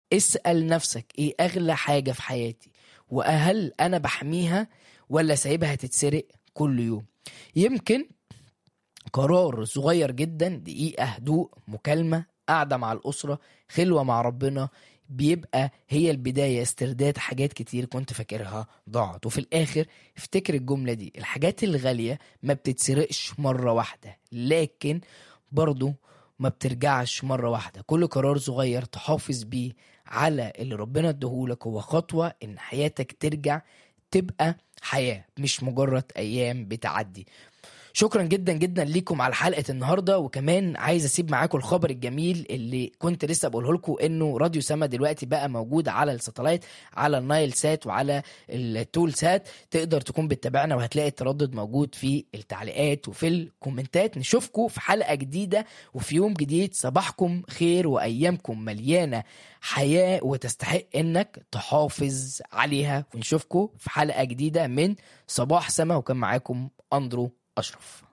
اسأل نفسك ايه اغلى حاجة في حياتي وهل انا بحميها ولا سايبها تتسرق كل يوم يمكن قرار صغير جدا دقيقة هدوء مكالمة قاعدة مع الأسرة خلوة مع ربنا بيبقى هي البداية استرداد حاجات كتير كنت فاكرها ضاعت وفي الآخر افتكر الجملة دي الحاجات الغالية ما بتتسرقش مرة واحدة لكن برضو ما بترجعش مرة واحدة كل قرار صغير تحافظ بيه على اللي ربنا ادهولك هو خطوة ان حياتك ترجع تبقى حياة مش مجرد أيام بتعدي شكرا جدا جدا ليكم على حلقه النهارده وكمان عايز اسيب معاكم الخبر الجميل اللي كنت لسه بقوله لكم انه راديو سما دلوقتي بقى موجود على الساتلايت على النايل سات وعلى التول سات تقدر تكون بتتابعنا وهتلاقي التردد موجود في التعليقات وفي الكومنتات نشوفكم في حلقه جديده وفي يوم جديد صباحكم خير وايامكم مليانه حياه وتستحق انك تحافظ عليها ونشوفكم في حلقه جديده من صباح سما وكان معاكم اندرو اشرف